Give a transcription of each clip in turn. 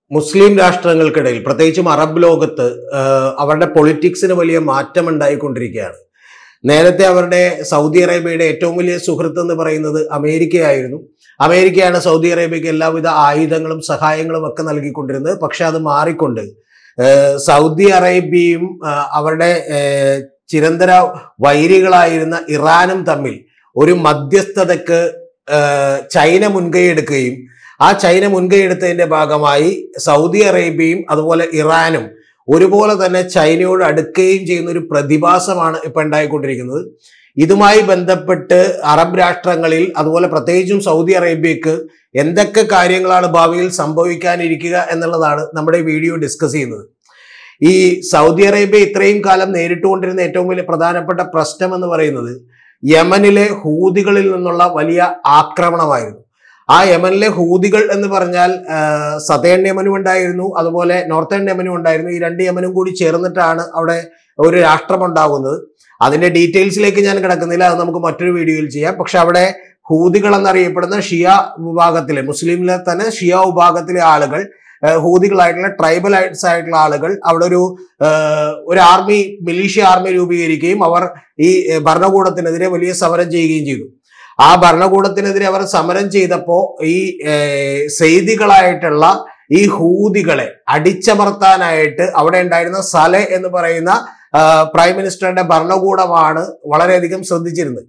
മുസ്ലിം രാഷ്ട്രങ്ങൾക്കിടയിൽ പ്രത്യേകിച്ചും അറബ് ലോകത്ത് ആ, അവരുടെ പൊളിറ്റിക്സിന് വലിയ മാറ്റം ഉണ്ടായിക്കൊണ്ടിരിക്കുകയാണ് നേരത്തെ അവരുടെ സൗദി അറേബ്യയുടെ ഏറ്റവും വലിയ സുഹൃത്ത് എന്ന് പറയുന്നത് അമേരിക്കയായിരുന്നു അമേരിക്കയാണ് സൗദി അറേബ്യക്ക് എല്ലാവിധ ആയുധങ്ങളും സഹായങ്ങളും ഒക്കെ നൽകിക്കൊണ്ടിരുന്നത് പക്ഷെ അത് മാറിക്കൊണ്ട് ആ, സൗദി അറേബ്യയും ആ, അവരുടെ ആ, ചിരന്തര വൈരികളായിരുന്ന ഇറാനും തമ്മിൽ ഒരു മധ്യസ്ഥതക്ക് ആ, ചൈന മുൻകൈ എടുക്കുകയും ആ ചൈന മുൻകൈ എടുത്തതിന്റെ ഭാഗമായി സൗദി അറേബ്യയും അതുപോലെ ഇറാനും ഒരുപോലെ തന്നെ ചൈനയോട് അടുക്കുകയും ചെയ്യുന്ന ഒരു പ്രതിഭാസമാണ് ഇപ്പൊ ഉണ്ടായിക്കൊണ്ടിരിക്കുന്നത് ഇതുമായി ബന്ധപ്പെട്ട് അറബ് രാഷ്ട്രങ്ങളിൽ അതുപോലെ പ്രത്യേകിച്ചും സൗദി അറേബ്യക്ക് എന്തൊക്കെ കാര്യങ്ങളാണ് ഭാവിയിൽ സംഭവിക്കാനിരിക്കുക എന്നുള്ളതാണ് നമ്മുടെ ഈ വീഡിയോ ഡിസ്കസ് ചെയ്യുന്നത് ഈ സൗദി അറേബ്യ ഇത്രയും കാലം നേരിട്ടുകൊണ്ടിരുന്ന ഏറ്റവും വലിയ പ്രധാനപ്പെട്ട പ്രശ്നം എന്ന് പറയുന്നത് യമനിലെ ഹൂതികളിൽ നിന്നുള്ള വലിയ ആക്രമണമായിരുന്നു ആ യമനിലെ ഹൂതികൾ എന്ന് പറഞ്ഞാൽ സതേൺ യമനും ഉണ്ടായിരുന്നു അതുപോലെ നോർത്തേൺ യമനും ഉണ്ടായിരുന്നു ഈ രണ്ട് യമനും കൂടി ചേർന്നിട്ടാണ് അവിടെ ഒരു രാഷ്ട്രം ഉണ്ടാകുന്നത് അതിന്റെ ഡീറ്റെയിൽസിലേക്ക് ഞാൻ കിടക്കുന്നില്ല അത് നമുക്ക് മറ്റൊരു വീഡിയോയിൽ ചെയ്യാം പക്ഷെ അവിടെ ഹൂതികൾ എന്നറിയപ്പെടുന്ന ഷിയ വിഭാഗത്തിലെ മുസ്ലിമിലെ തന്നെ ഷിയ വിഭാഗത്തിലെ ആളുകൾ ഏഹ് ഹൂതികളായിട്ടുള്ള ട്രൈബൽ ആയിട്ടുള്ള ആളുകൾ അവിടെ ഒരു ഏഹ് ഒരു ആർമി മിലീഷ്യ ആർമി രൂപീകരിക്കുകയും അവർ ഈ ഏഹ് ഭരണകൂടത്തിനെതിരെ വലിയ സമരം ചെയ്യുകയും ചെയ്തു ആ ഭരണകൂടത്തിനെതിരെ അവർ സമരം ചെയ്തപ്പോ ഈ ഏഹ് സെയ്തികളായിട്ടുള്ള ഈ ഹൂതികളെ അടിച്ചമർത്താനായിട്ട് അവിടെ ഉണ്ടായിരുന്ന സലെ എന്ന് പറയുന്ന ആ, പ്രൈം മിനിസ്റ്ററുടെ ഭരണകൂടമാണ് വളരെയധികം ശ്രദ്ധിച്ചിരുന്നത്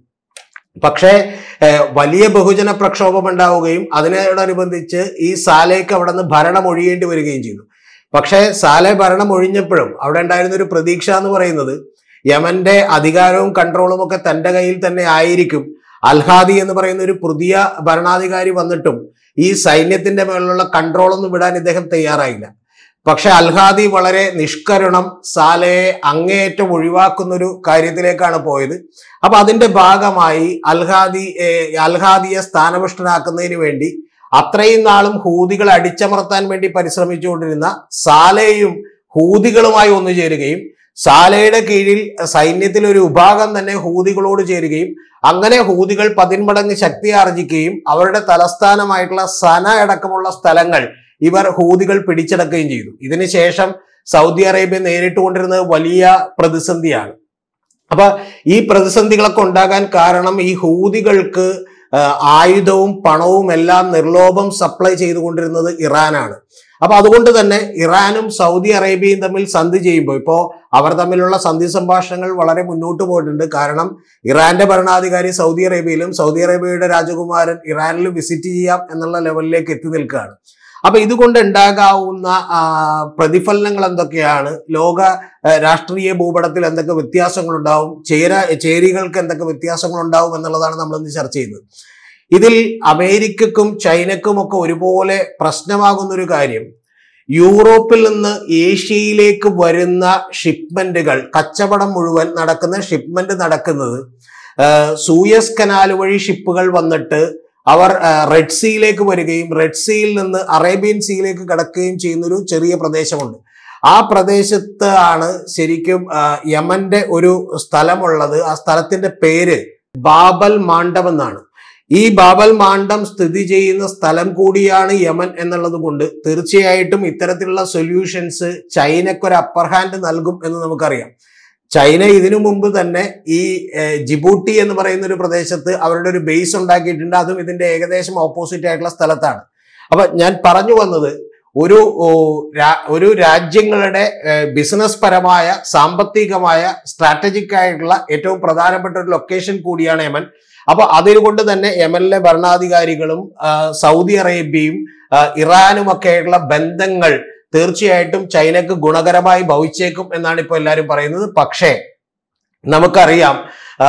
പക്ഷേ ഏഹ്, വലിയ ബഹുജന പ്രക്ഷോഭം ഉണ്ടാവുകയും അതിനോടനുബന്ധിച്ച് ഈ സാലേക്ക് അവിടെ നിന്ന് ഭരണം ഒഴിയേണ്ടി വരികയും ചെയ്തു പക്ഷേ സാലെ ഭരണം ഒഴിഞ്ഞപ്പോഴും അവിടെ ഉണ്ടായിരുന്ന ഒരു പ്രതീക്ഷ എന്ന് പറയുന്നത് യമന്റെ അധികാരവും കൺട്രോളും ഒക്കെ തന്റെ കയ്യിൽ തന്നെ ആയിരിക്കും അൽഹാദി എന്ന് പറയുന്ന ഒരു പുതിയ ഭരണാധികാരി വന്നിട്ടും ഈ സൈന്യത്തിന്റെ മേലുള്ള കൺട്രോൾ ഒന്നും വിടാൻ ഇദ്ദേഹം തയ്യാറായില്ല പക്ഷെ അൽഹാദി വളരെ നിഷ്കരുണം സാലയെ അങ്ങേയറ്റം ഒഴിവാക്കുന്ന ഒരു കാര്യത്തിലേക്കാണ് പോയത് അപ്പൊ അതിന്റെ ഭാഗമായി അൽഹാദി ഏഹ്, അൽഹാദിയെ സ്ഥാനഭ്രഷ്ടനാക്കുന്നതിന് വേണ്ടി അത്രയും നാളും ഹൂതികളെ അടിച്ചമർത്താൻ വേണ്ടി പരിശ്രമിച്ചുകൊണ്ടിരുന്ന സാലയും ഹൂതികളുമായി ഒന്നുചേരുകയും സാലയുടെ കീഴിൽ സൈന്യത്തിൽ ഒരു വിഭാഗം തന്നെ ഹൂതികളോട് ചേരുകയും അങ്ങനെ ഹൂതികൾ പതിന്മടങ്ങ് ശക്തി ആർജിക്കുകയും അവരുടെ തലസ്ഥാനമായിട്ടുള്ള സന അടക്കമുള്ള സ്ഥലങ്ങൾ ഇവർ ഹൂതികൾ പിടിച്ചടക്കുകയും ചെയ്തു ഇതിനുശേഷം സൗദി അറേബ്യ നേരിട്ടുകൊണ്ടിരുന്നത് വലിയ പ്രതിസന്ധിയാണ് അപ്പൊ ഈ പ്രതിസന്ധികളൊക്കെ ഉണ്ടാകാൻ കാരണം ഈ ഹൂതികൾക്ക് ആ, ആയുധവും പണവും എല്ലാം നിർലോഭം സപ്ലൈ ചെയ്തുകൊണ്ടിരുന്നത് ഇറാനാണ് അപ്പൊ അതുകൊണ്ട് തന്നെ ഇറാനും സൗദി അറേബ്യയും തമ്മിൽ സന്ധി ചെയ്യുമ്പോൾ ഇപ്പോൾ അവർ തമ്മിലുള്ള സന്ധി സംഭാഷണങ്ങൾ വളരെ മുന്നോട്ട് പോയിട്ടുണ്ട് കാരണം ഇറാന്റെ ഭരണാധികാരി സൗദി അറേബ്യയിലും സൗദി അറേബ്യയുടെ രാജകുമാരൻ ഇറാനിലും വിസിറ്റ് ചെയ്യാം എന്നുള്ള ലെവലിലേക്ക് എത്തി നിൽക്കുകയാണ് അപ്പൊ ഇതുകൊണ്ട് ഉണ്ടാകാവുന്ന ആ, പ്രതിഫലനങ്ങൾ എന്തൊക്കെയാണ് ലോക ആ, രാഷ്ട്രീയ ഭൂപടത്തിൽ എന്തൊക്കെ വ്യത്യാസങ്ങൾ ഉണ്ടാവും ചേര ചേരികൾക്ക് എന്തൊക്കെ വ്യത്യാസങ്ങൾ ഉണ്ടാവും എന്നുള്ളതാണ് നമ്മൾ ഇന്ന് ചർച്ച ചെയ്യുന്നത് ഇതിൽ അമേരിക്കക്കും ചൈനക്കും ഒക്കെ ഒരുപോലെ പ്രശ്നമാകുന്ന ഒരു കാര്യം യൂറോപ്പിൽ നിന്ന് ഏഷ്യയിലേക്ക് വരുന്ന ഷിപ്മെന്റുകൾ കച്ചവടം മുഴുവൻ നടക്കുന്ന ഷിപ്മെന്റ് നടക്കുന്നത് ആ, സൂയസ് കനാൽ വഴി ഷിപ്പുകൾ വന്നിട്ട് അവർ ആ, റെഡ് സീയിലേക്ക് വരികയും റെഡ് സീയിൽ നിന്ന് അറേബ്യൻ സീയിലേക്ക് കടക്കുകയും ചെയ്യുന്ന ഒരു ചെറിയ പ്രദേശമുണ്ട് ആ പ്രദേശത്ത് ആണ് ശരിക്കും ആ, യമന്റെ ഒരു സ്ഥലമുള്ളത് ആ സ്ഥലത്തിന്റെ പേര് ബാബൽ മാണ്ഡം എന്നാണ് ഈ ബാബൽ മാണ്ഡം സ്ഥിതി ചെയ്യുന്ന സ്ഥലം കൂടിയാണ് യമൻ എന്നുള്ളത് കൊണ്ട് തീർച്ചയായിട്ടും ഇത്തരത്തിലുള്ള സൊല്യൂഷൻസ് ചൈനക്കൊരു അപ്പർ ഹാൻഡ് നൽകും എന്ന് നമുക്കറിയാം ചൈന ഇതിനു മുമ്പ് തന്നെ ഈ ഏഹ്, ജിബൂട്ടി എന്ന് പറയുന്ന ഒരു പ്രദേശത്ത് അവരുടെ ഒരു ബേസ് ഉണ്ടാക്കിയിട്ടുണ്ട് അതും ഇതിന്റെ ഏകദേശം ഓപ്പോസിറ്റ് ആയിട്ടുള്ള സ്ഥലത്താണ് അപ്പൊ ഞാൻ പറഞ്ഞു വന്നത് ഒരു ഓ, രാ- ഒരു രാജ്യങ്ങളുടെ ബിസിനസ് പരമായ സാമ്പത്തികമായ സ്ട്രാറ്റജിക് ആയിട്ടുള്ള ഏറ്റവും പ്രധാനപ്പെട്ട ഒരു ലൊക്കേഷൻ കൂടിയാണ് യമൻ അപ്പൊ അതുകൊണ്ട് തന്നെ യമനിലെ ഭരണാധികാരികളും ആ, സൗദി അറേബ്യയും ആ, ഇറാനും ഒക്കെ ആയിട്ടുള്ള ബന്ധങ്ങൾ തീർച്ചയായിട്ടും ചൈനക്ക് ഗുണകരമായി ഭവിച്ചേക്കും എന്നാണ് ഇപ്പോൾ എല്ലാവരും പറയുന്നത് പക്ഷേ നമുക്കറിയാം ആ,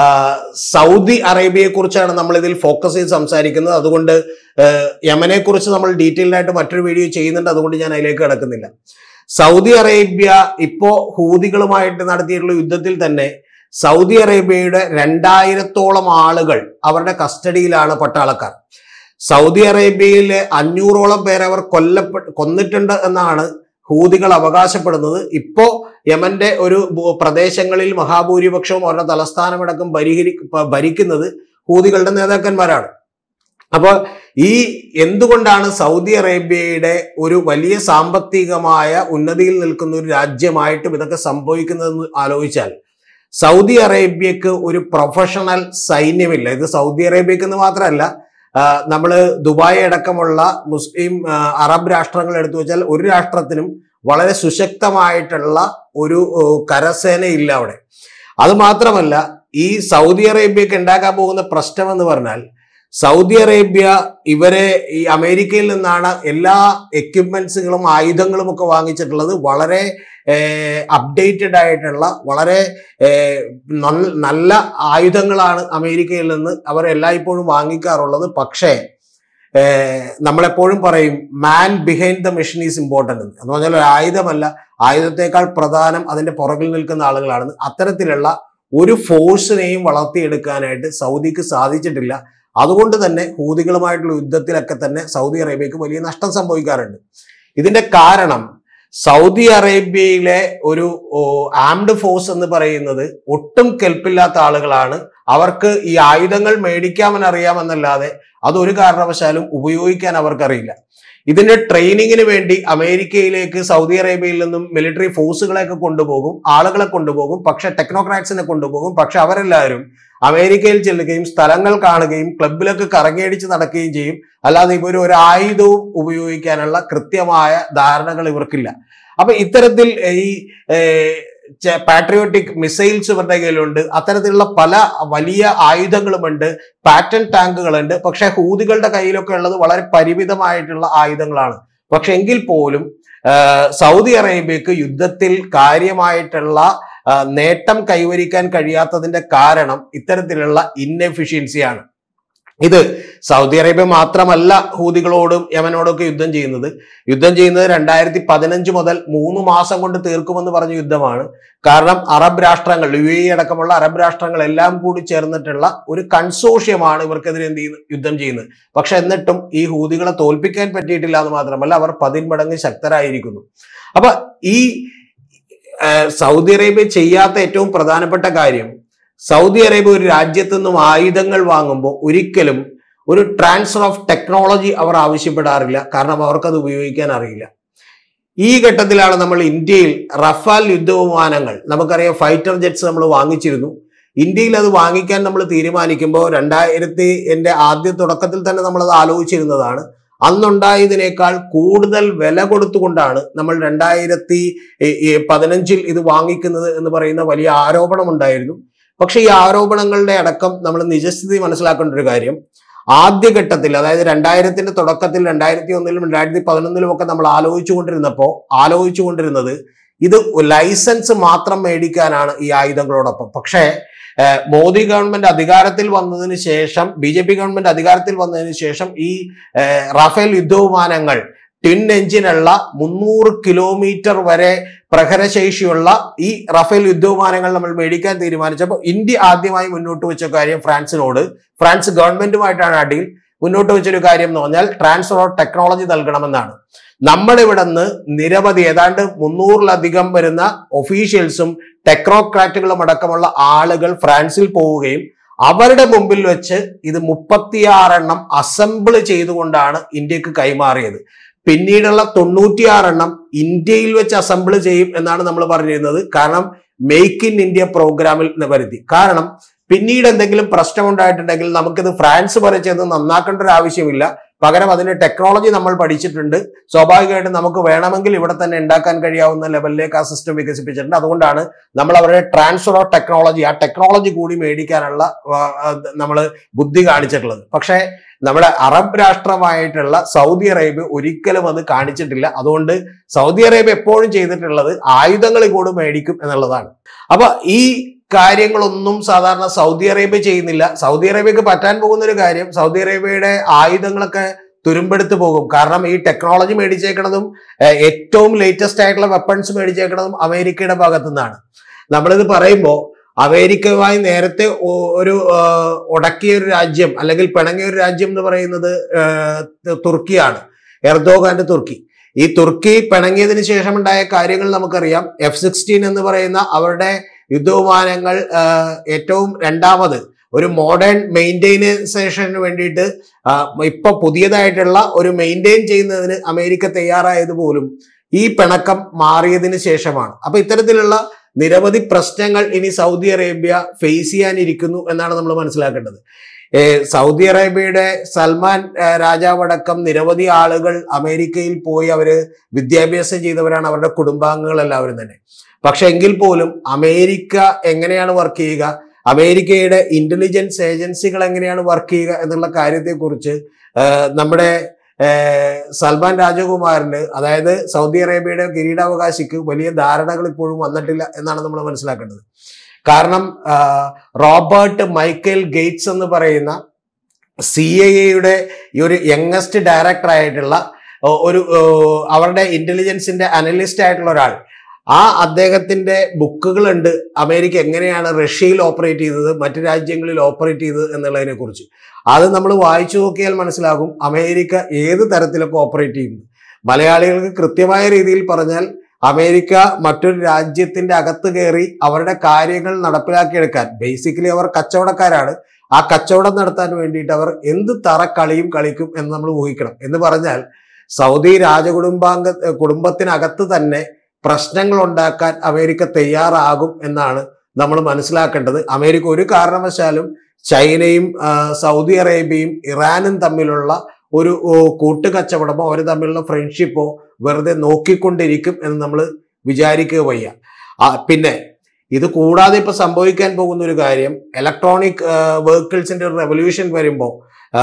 സൗദി അറേബ്യയെ കുറിച്ചാണ് നമ്മൾ ഇതിൽ ഫോക്കസ് ചെയ്ത് സംസാരിക്കുന്നത് അതുകൊണ്ട് യമനെ കുറിച്ച് നമ്മൾ ഡീറ്റെയിൽഡ് ആയിട്ട് മറ്റൊരു വീഡിയോ ചെയ്യുന്നുണ്ട് അതുകൊണ്ട് ഞാൻ അതിലേക്ക് കിടക്കുന്നില്ല സൗദി അറേബ്യ ഇപ്പോ ഹൂതികളുമായിട്ട് നടത്തിയിട്ടുള്ള യുദ്ധത്തിൽ തന്നെ സൗദി അറേബ്യയുടെ രണ്ടായിരത്തോളം ആളുകൾ അവരുടെ കസ്റ്റഡിയിലാണ് പട്ടാളക്കാർ സൗദി അറേബ്യയിലെ അഞ്ഞൂറോളം പേരെ അവർ കൊല്ലപ്പെ കൊന്നിട്ടുണ്ട് എന്നാണ് ഹൂതികൾ അവകാശപ്പെടുന്നത് ഇപ്പോ യമന്റെ ഒരു ഭൂ- പ്രദേശങ്ങളിൽ മഹാഭൂരിപക്ഷവും അവരുടെ തലസ്ഥാനമടക്കം ഭരിഹരി ഭരിക്കുന്നത് ഹൂതികളുടെ നേതാക്കന്മാരാണ് അപ്പോൾ ഈ എന്തുകൊണ്ടാണ് സൗദി അറേബ്യയുടെ ഒരു വലിയ സാമ്പത്തികമായ ഉന്നതിയിൽ നിൽക്കുന്ന ഒരു രാജ്യമായിട്ടും ഇതൊക്കെ സംഭവിക്കുന്നതെന്ന് ആലോചിച്ചാൽ സൗദി അറേബ്യക്ക് ഒരു പ്രൊഫഷണൽ സൈന്യമില്ല ഇത് സൗദി അറേബ്യക്ക് എന്ന് മാത്രമല്ല നമ്മൾ ദുബായ് അടക്കമുള്ള മുസ്ലിം ആ, അറബ് രാഷ്ട്രങ്ങൾ എടുത്തു വെച്ചാൽ ഒരു രാഷ്ട്രത്തിനും വളരെ സുശക്തമായിട്ടുള്ള ഒരു ഓ, കരസേന ഇല്ല അവിടെ അത് മാത്രമല്ല ഈ സൗദി അറേബ്യക്ക് ഉണ്ടാക്കാൻ പോകുന്ന പ്രശ്നം എന്ന് പറഞ്ഞാൽ സൗദി അറേബ്യ ഇവരെ ഈ അമേരിക്കയിൽ നിന്നാണ് എല്ലാ എക്യുപ്മെന്റ്സുകളും ആയുധങ്ങളും ഒക്കെ വാങ്ങിച്ചിട്ടുള്ളത് വളരെ അപ്ഡേറ്റഡ് ആയിട്ടുള്ള വളരെ ഏഹ്, നൽ- നല്ല ആയുധങ്ങളാണ് അമേരിക്കയിൽ നിന്ന് അവർ എല്ലായ്പ്പോഴും വാങ്ങിക്കാറുള്ളത് പക്ഷേ ഏഹ്, നമ്മളെപ്പോഴും പറയും man behind the machine is important എന്ന് പറഞ്ഞാൽ ഒരു ആയുധമല്ല ആയുധത്തെക്കാൾ പ്രധാനം അതിന്റെ പുറകിൽ നിൽക്കുന്ന ആളുകളാണ് അത്തരത്തിലുള്ള ഒരു ഫോഴ്സിനെയും വളർത്തിയെടുക്കാനായിട്ട് സൗദിക്ക് സാധിച്ചിട്ടില്ല അതുകൊണ്ട് തന്നെ ഹൂതികളുമായിട്ടുള്ള യുദ്ധത്തിലൊക്കെ തന്നെ സൗദി അറേബ്യക്ക് വലിയ നഷ്ടം സംഭവിക്കാറുണ്ട് ഇതിന്റെ കാരണം സൗദി അറേബ്യയിലെ ഒരു ആംഡ് ഫോഴ്സ് എന്ന് പറയുന്നത് ഒട്ടും കെൽപ്പില്ലാത്ത ആളുകളാണ് അവർക്ക് ഈ ആയുധങ്ങൾ മേടിക്കാമെന്ന് അറിയാമെന്നല്ലാതെ അതൊരു കാരണവശാലും ഉപയോഗിക്കാൻ അവർക്കറിയില്ല ഇതിന്റെ ട്രെയിനിങ്ങിന് വേണ്ടി അമേരിക്കയിലേക്ക് സൗദി അറേബ്യയിൽ നിന്നും മിലിറ്ററി ഫോഴ്സുകളെയൊക്കെ കൊണ്ടുപോകും ആളുകളെ കൊണ്ടുപോകും പക്ഷെ ടെക്നോക്രാറ്റ്സിനെ കൊണ്ടുപോകും പക്ഷെ അവരെല്ലാവരും അമേരിക്കയിൽ ചെല്ലുകയും സ്ഥലങ്ങൾ കാണുകയും ക്ലബിലൊക്കെ കറങ്ങിയടിച്ച് നടക്കുകയും ചെയ്യും അല്ലാതെ ഇവർ ഒരു ആയുധവും ഉപയോഗിക്കാനുള്ള കൃത്യമായ ധാരണകൾ ഇവർക്കില്ല അപ്പൊ ഇത്തരത്തിൽ ഈ പാട്രിയോട്ടിക് മിസൈൽസ് ഇവരുടെ കയ്യിലുണ്ട് അത്തരത്തിലുള്ള പല വലിയ ആയുധങ്ങളുമുണ്ട് പാറ്റൻ ടാങ്കുകളുണ്ട് പക്ഷെ ഹൂതികളുടെ കയ്യിലൊക്കെ ഉള്ളത് വളരെ പരിമിതമായിട്ടുള്ള ആയുധങ്ങളാണ് പക്ഷെ എങ്കിൽ പോലും ആ, സൗദി അറേബ്യക്ക് യുദ്ധത്തിൽ കാര്യമായിട്ടുള്ള ആ, നേട്ടം കൈവരിക്കാൻ കഴിയാത്തതിന്റെ കാരണം ഇത്തരത്തിലുള്ള ഇൻഎഫിഷ്യൻസിയാണ് ഇത് സൗദി അറേബ്യ മാത്രമല്ല ഹൂതികളോടും യമനോടൊക്കെ യുദ്ധം ചെയ്യുന്നത് യുദ്ധം ചെയ്യുന്നത് രണ്ടായിരത്തി പതിനഞ്ച് മുതൽ മൂന്ന് മാസം കൊണ്ട് തീർക്കുമെന്ന് പറഞ്ഞ യുദ്ധമാണ് കാരണം അറബ് രാഷ്ട്രങ്ങൾ യു എ അടക്കമുള്ള അറബ് രാഷ്ട്രങ്ങൾ എല്ലാം കൂടി ചേർന്നിട്ടുള്ള ഒരു കൺസോഷ്യമാണ് ഇവർക്കെതിരെ എന്ത് ചെയ്യുന്നത് യുദ്ധം ചെയ്യുന്നത് പക്ഷെ എന്നിട്ടും ഈ ഹൂതികളെ തോൽപ്പിക്കാൻ പറ്റിയിട്ടില്ല എന്ന് മാത്രമല്ല അവർ പതിന്മടങ്ങ് ശക്തരായിരിക്കുന്നു അപ്പൊ ഈ ആ, സൗദി അറേബ്യ ചെയ്യാത്ത ഏറ്റവും പ്രധാനപ്പെട്ട കാര്യം സൗദി അറേബ്യ ഒരു രാജ്യത്തു നിന്നും ആയുധങ്ങൾ വാങ്ങുമ്പോൾ ഒരിക്കലും ഒരു ട്രാൻസ്ഫർ ഓഫ് ടെക്നോളജി അവർ ആവശ്യപ്പെടാറില്ല കാരണം അവർക്കത് ഉപയോഗിക്കാൻ അറിയില്ല ഈ ഘട്ടത്തിലാണ് നമ്മൾ ഇന്ത്യയിൽ റഫാൽ യുദ്ധവിമാനങ്ങൾ നമുക്കറിയാം ഫൈറ്റർ ജെറ്റ്സ് നമ്മൾ വാങ്ങിച്ചിരുന്നു ഇന്ത്യയിൽ അത് വാങ്ങിക്കാൻ നമ്മൾ തീരുമാനിക്കുമ്പോൾ രണ്ടായിരത്തി എൻ്റെ ആദ്യ തുടക്കത്തിൽ തന്നെ നമ്മൾ അത് ആലോചിച്ചിരുന്നതാണ് അന്നുണ്ടായതിനേക്കാൾ കൂടുതൽ വില കൊടുത്തുകൊണ്ടാണ് നമ്മൾ രണ്ടായിരത്തി പതിനഞ്ചിൽ ഇത് വാങ്ങിക്കുന്നത് എന്ന് പറയുന്ന വലിയ ആരോപണം ഉണ്ടായിരുന്നു പക്ഷെ ഈ ആരോപണങ്ങളുടെ അടക്കം നമ്മൾ നിജസ്ഥിതി മനസ്സിലാക്കേണ്ട ഒരു കാര്യം ആദ്യഘട്ടത്തിൽ അതായത് രണ്ടായിരത്തിന്റെ തുടക്കത്തിൽ രണ്ടായിരത്തി ഒന്നിലും രണ്ടായിരത്തി പതിനൊന്നിലും ഒക്കെ നമ്മൾ ആലോചിച്ചുകൊണ്ടിരുന്നപ്പോൾ ആലോചിച്ചുകൊണ്ടിരുന്നത് ഇത് ലൈസൻസ് മാത്രം മേടിക്കാനാണ് ഈ ആയുധങ്ങളോടൊപ്പം പക്ഷേ ഏഹ്, മോദി ഗവൺമെന്റ് അധികാരത്തിൽ വന്നതിന് ശേഷം ബി ജെ പി ഗവൺമെന്റ് അധികാരത്തിൽ വന്നതിന് ശേഷം ഈ ഏഹ്, റഫേൽ യുദ്ധവിമാനങ്ങൾ ട്വിൻ എഞ്ചിനുള്ള മുന്നൂറ് കിലോമീറ്റർ വരെ പ്രഹരശേഷിയുള്ള ഈ റഫേൽ യുദ്ധവിമാനങ്ങൾ നമ്മൾ മേടിക്കാൻ തീരുമാനിച്ചപ്പോൾ ഇന്ത്യ ആദ്യമായി മുന്നോട്ട് വെച്ച കാര്യം ഫ്രാൻസിനോട് ഫ്രാൻസ് ഗവൺമെന്റുമായിട്ടാണ് അടിയിൽ മുന്നോട്ട് വെച്ചൊരു കാര്യം എന്ന് പറഞ്ഞാൽ ട്രാൻസ്ഫർ ഓഫ് ടെക്നോളജി നൽകണമെന്നാണ് നമ്മുടെ ഇവിടെ നിന്ന് നിരവധി ഏതാണ്ട് മുന്നൂറിലധികം വരുന്ന ഒഫീഷ്യൽസും ടെക്നോക്രാറ്റുകളും അടക്കമുള്ള ആളുകൾ ഫ്രാൻസിൽ പോവുകയും അവരുടെ മുമ്പിൽ വെച്ച് ഇത് മുപ്പത്തിയാറെണ്ണം അസംബിൾ ചെയ്തുകൊണ്ടാണ് ഇന്ത്യക്ക് കൈമാറിയത് പിന്നീടുള്ള തൊണ്ണൂറ്റിയാറെണ്ണം ഇന്ത്യയിൽ വെച്ച് അസംബിൾ ചെയ്യും എന്നാണ് നമ്മൾ പറഞ്ഞിരുന്നത് കാരണം മെയ്ക്ക് ഇൻ ഇന്ത്യ പ്രോഗ്രാമിൽ വരുത്തി കാരണം പിന്നീട് എന്തെങ്കിലും പ്രശ്നം ഉണ്ടായിട്ടുണ്ടെങ്കിൽ നമുക്കിത് ഫ്രാൻസ് വരെ ചെന്ന് നന്നാക്കേണ്ട ഒരു ആവശ്യമില്ല പകരം അതിന്റെ ടെക്നോളജി നമ്മൾ പഠിച്ചിട്ടുണ്ട് സ്വാഭാവികമായിട്ടും നമുക്ക് വേണമെങ്കിൽ ഇവിടെ തന്നെ ഉണ്ടാക്കാൻ കഴിയാവുന്ന ലെവലിലേക്ക് ആ സിസ്റ്റം വികസിപ്പിച്ചിട്ടുണ്ട് അതുകൊണ്ടാണ് നമ്മൾ അവരുടെ ട്രാൻസ്ഫർ ഓഫ് ടെക്നോളജി ആ ടെക്നോളജി കൂടി മേടിക്കാനുള്ള നമ്മൾ ബുദ്ധി കാണിച്ചിട്ടുള്ളത് പക്ഷേ നമ്മുടെ അറബ് രാഷ്ട്രമായിട്ടുള്ള സൗദി അറേബ്യ ഒരിക്കലും അത് കാണിച്ചിട്ടില്ല അതുകൊണ്ട് സൗദി അറേബ്യ എപ്പോഴും ചെയ്തിട്ടുള്ളത് ആയുധങ്ങൾ കൂടി മേടിക്കും എന്നുള്ളതാണ് അപ്പൊ ഈ കാര്യങ്ങളൊന്നും സാധാരണ സൗദി അറേബ്യ ചെയ്യുന്നില്ല സൗദി അറേബ്യക്ക് പറ്റാൻ പോകുന്ന ഒരു കാര്യം സൗദി അറേബ്യയുടെ ആയുധങ്ങളൊക്കെ തുരുമ്പെടുത്ത് പോകും കാരണം ഈ ടെക്നോളജി മേടിച്ചേക്കണതും ഏഹ്, ഏറ്റവും ലേറ്റസ്റ്റ് ആയിട്ടുള്ള വെപ്പൺസ് മേടിച്ചേക്കണതും അമേരിക്കയുടെ ഭാഗത്തു നിന്നാണ് നമ്മളിത് പറയുമ്പോൾ അമേരിക്കയുമായി നേരത്തെ ഒ- ഒരു ആഹ്, ഉടക്കിയ ഒരു രാജ്യം അല്ലെങ്കിൽ പിണങ്ങിയ ഒരു രാജ്യം എന്ന് പറയുന്നത് ആഹ്, തുർക്കിയാണ് എർദോഗാന്റെ തുർക്കി ഈ തുർക്കി പിണങ്ങിയതിന് ശേഷം ഉണ്ടായ കാര്യങ്ങൾ നമുക്കറിയാം എഫ് സിക്സ്റ്റീൻ എന്ന് പറയുന്ന അവരുടെ യുദ്ധവിമാനങ്ങൾ ആഹ്, ഏറ്റവും രണ്ടാമത് ഒരു മോഡേൺ മെയിൻറ്റെയിനൈസേഷന് വേണ്ടിയിട്ട് ആ, ഇപ്പൊ പുതിയതായിട്ടുള്ള ഒരു മെയിൻറ്റെയിൻ ചെയ്യുന്നതിന് അമേരിക്ക തയ്യാറായത് പോലും ഈ പിണക്കം മാറിയതിന് ശേഷമാണ് അപ്പൊ ഇത്തരത്തിലുള്ള നിരവധി പ്രശ്നങ്ങൾ ഇനി സൗദി അറേബ്യ ഫേസ് ചെയ്യാനിരിക്കുന്നു എന്നാണ് നമ്മൾ മനസ്സിലാക്കേണ്ടത് ഏ, സൗദി അറേബ്യയുടെ സൽമാൻ ഏ, രാജാവടക്കം നിരവധി ആളുകൾ അമേരിക്കയിൽ പോയി അവര് വിദ്യാഭ്യാസം ചെയ്തവരാണ് അവരുടെ കുടുംബാംഗങ്ങൾ എല്ലാവരും തന്നെ പക്ഷെ എങ്കിൽ പോലും അമേരിക്ക എങ്ങനെയാണ് വർക്ക് ചെയ്യുക അമേരിക്കയുടെ ഇന്റലിജൻസ് ഏജൻസികൾ എങ്ങനെയാണ് വർക്ക് ചെയ്യുക എന്നുള്ള കാര്യത്തെക്കുറിച്ച് ആ, നമ്മുടെ ആ, സൽമാൻ രാജകുമാരന് അതായത് സൗദി അറേബ്യയുടെ കിരീടാവകാശിക്ക് വലിയ ധാരണകൾ ഇപ്പോഴും വന്നിട്ടില്ല എന്നാണ് നമ്മൾ മനസ്സിലാക്കേണ്ടത് കാരണം ആ, റോബർട്ട് മൈക്കൽ ഗേറ്റ്സ് എന്ന് പറയുന്ന സി ഐ എയുടെ ഈ ഒരു യങ്ങസ്റ്റ് ഡയറക്ടർ ആയിട്ടുള്ള ഒ- ഒരു ഓ, അവരുടെ ഇന്റലിജൻസിന്റെ അനലിസ്റ്റ് ആയിട്ടുള്ള ഒരാൾ ആ അദ്ദേഹത്തിന്റെ ബുക്കുകളുണ്ട് അമേരിക്ക എങ്ങനെയാണ് റഷ്യയിൽ ഓപ്പറേറ്റ് ചെയ്തത് മറ്റു രാജ്യങ്ങളിൽ ഓപ്പറേറ്റ് ചെയ്തത് എന്നുള്ളതിനെ കുറിച്ച് അത് നമ്മൾ വായിച്ചു നോക്കിയാൽ മനസ്സിലാകും അമേരിക്ക ഏത് തരത്തിലൊക്കെ ഓപ്പറേറ്റ് ചെയ്യുന്നു മലയാളികൾക്ക് കൃത്യമായ രീതിയിൽ പറഞ്ഞാൽ അമേരിക്ക മറ്റൊരു രാജ്യത്തിന്റെ അകത്ത് കയറി അവരുടെ കാര്യങ്ങൾ നടപ്പിലാക്കിയെടുക്കാൻ ബേസിക്കലി അവർ കച്ചവടക്കാരാണ് ആ കച്ചവടം നടത്താൻ വേണ്ടിയിട്ട് അവർ എന്ത് തറ കളിയും കളിക്കും എന്ന് നമ്മൾ ഊഹിക്കണം എന്ന് പറഞ്ഞാൽ സൗദി രാജകുടുംബാംഗ കുടുംബത്തിനകത്ത് തന്നെ പ്രശ്നങ്ങൾ ഉണ്ടാക്കാൻ അമേരിക്ക തയ്യാറാകും എന്നാണ് നമ്മൾ മനസ്സിലാക്കേണ്ടത് അമേരിക്ക ഒരു കാരണവശാലും ചൈനയും ആ, സൗദി അറേബ്യയും ഇറാനും തമ്മിലുള്ള ഒരു ഓ, കൂട്ടുകച്ചവടമോ അവർ തമ്മിലുള്ള ഫ്രണ്ട്ഷിപ്പോ വെറുതെ നോക്കിക്കൊണ്ടിരിക്കും എന്ന് നമ്മൾ വിചാരിക്കുക വയ്യ ആ, പിന്നെ ഇത് കൂടാതെ ഇപ്പൊ സംഭവിക്കാൻ പോകുന്ന ഒരു കാര്യം ഇലക്ട്രോണിക് വെഹിക്കിൾസിന്റെ ഒരു റെവല്യൂഷൻ വരുമ്പോൾ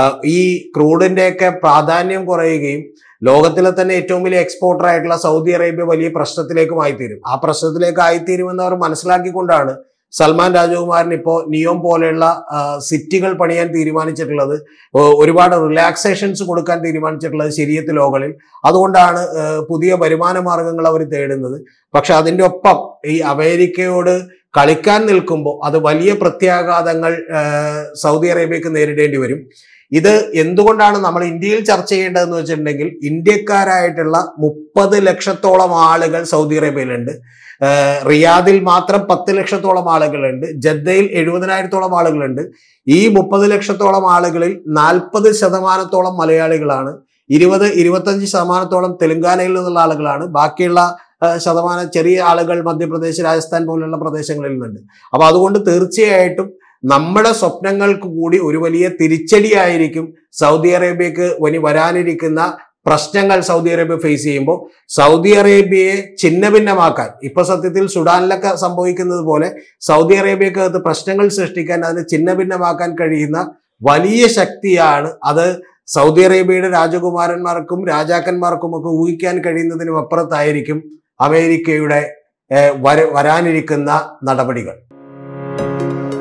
ഈ ക്രൂഡിന്റെയൊക്കെ പ്രാധാന്യം കുറയുകയും ലോകത്തിലെ തന്നെ ഏറ്റവും വലിയ എക്സ്പോർട്ടർ ആയിട്ടുള്ള സൗദി അറേബ്യ വലിയ പ്രശ്നത്തിലേക്കും ആയിത്തീരും ആ പ്രശ്നത്തിലേക്ക് ആയിത്തീരുമെന്ന് അവർ മനസ്സിലാക്കിക്കൊണ്ടാണ് സൽമാൻ രാജകുമാരൻ ഇപ്പോൾ നിയോം പോലെയുള്ള ആ, സിറ്റികൾ പണിയാൻ തീരുമാനിച്ചിട്ടുള്ളത് ഒ- ഒരുപാട് റിലാക്സേഷൻസ് കൊടുക്കാൻ തീരുമാനിച്ചിട്ടുള്ളത് ശരിയത്ത് ലോകളിൽ അതുകൊണ്ടാണ് ആ, പുതിയ വരുമാന മാർഗങ്ങൾ അവർ തേടുന്നത് പക്ഷെ അതിന്റെ ഒപ്പം ഈ അമേരിക്കയോട് കളിക്കാൻ നിൽക്കുമ്പോൾ അത് വലിയ പ്രത്യാഘാതങ്ങൾ ആ, സൗദി അറേബ്യക്ക് നേരിടേണ്ടി വരും ഇത് എന്തുകൊണ്ടാണ് നമ്മൾ ഇന്ത്യയിൽ ചർച്ച ചെയ്യേണ്ടതെന്ന് വെച്ചിട്ടുണ്ടെങ്കിൽ ഇന്ത്യക്കാരായിട്ടുള്ള മുപ്പത് ലക്ഷത്തോളം ആളുകൾ സൗദി അറേബ്യയിലുണ്ട് ഏഹ് റിയാദിൽ മാത്രം പത്ത് ലക്ഷത്തോളം ആളുകളുണ്ട് ജദ്ദയിൽ എഴുപതിനായിരത്തോളം ആളുകളുണ്ട് ഈ മുപ്പത് ലക്ഷത്തോളം ആളുകളിൽ നാൽപ്പത് ശതമാനത്തോളം മലയാളികളാണ് ഇരുപത് ഇരുപത്തഞ്ച് ശതമാനത്തോളം തെലങ്കാനയിൽ നിന്നുള്ള ആളുകളാണ് ബാക്കിയുള്ള ഏഹ് ശതമാനം ചെറിയ ആളുകൾ മധ്യപ്രദേശ് രാജസ്ഥാൻ പോലുള്ള പ്രദേശങ്ങളിൽ നിന്നുണ്ട് അപ്പൊ അതുകൊണ്ട് തീർച്ചയായിട്ടും നമ്മുടെ സ്വപ്നങ്ങൾക്ക് കൂടി ഒരു വലിയ തിരിച്ചടിയായിരിക്കും സൗദി അറേബ്യക്ക് ഇനി വരാനിരിക്കുന്ന പ്രശ്നങ്ങൾ സൗദി അറേബ്യ ഫേസ് ചെയ്യുമ്പോൾ സൗദി അറേബ്യയെ ഛിന്ന ഭിന്നമാക്കാൻ ഇപ്പൊ സത്യത്തിൽ സുഡാനിലൊക്കെ സംഭവിക്കുന്നത് പോലെ സൗദി അറേബ്യക്കകത്ത് പ്രശ്നങ്ങൾ സൃഷ്ടിക്കാൻ അതിനെ ഛിന്ന ഭിന്നമാക്കാൻ കഴിയുന്ന വലിയ ശക്തിയാണ് അത് സൗദി അറേബ്യയുടെ രാജകുമാരന്മാർക്കും രാജാക്കന്മാർക്കും ഒക്കെ ഊഹിക്കാൻ കഴിയുന്നതിനും അപ്പുറത്തായിരിക്കും അമേരിക്കയുടെ ഏഹ്, വര- വരാനിരിക്കുന്ന നടപടികൾ